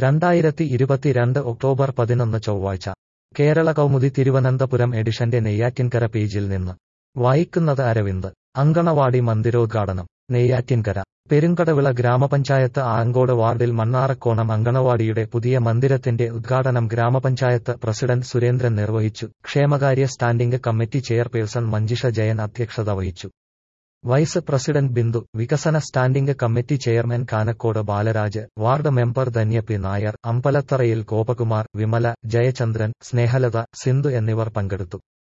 രണ്ടായിരത്തി ഇരുപത്തിരണ്ട് ഒക്ടോബർ പതിനൊന്ന് ചൊവ്വാഴ്ച കേരള കൗമുദി തിരുവനന്തപുരം എഡിഷന്റെ നെയ്യാറ്റിൻകര പേജിൽ നിന്ന് വായിക്കുന്നത് അരവിന്ദ് അങ്കണവാടി മന്ദിരോദ്ഘാടനം നെയ്യാറ്റിൻകര പെരുങ്കടവിള ഗ്രാമപഞ്ചായത്ത് ആങ്കോട് വാർഡിൽ മണ്ണാറക്കോണം അങ്കണവാടിയുടെ പുതിയ മന്ദിരത്തിന്റെ ഉദ്ഘാടനം ഗ്രാമപഞ്ചായത്ത് പ്രസിഡന്റ് സുരേന്ദ്രൻ നിർവഹിച്ചു ക്ഷേമകാര്യ standing committee chairperson Manjisha Jayan അധ്യക്ഷത വഹിച്ചു വൈസ് പ്രസിഡന്റ് ബിന്ദു വികസന standing committee chairman Kanakkode Balaraj ward member Dhanya P Nair അമ്പലത്തറയിൽ ഗോപകുമാർ വിമല ജയചന്ദ്രൻ സ്നേഹലത സിന്ധു എന്നിവർ പങ്കെടുത്തു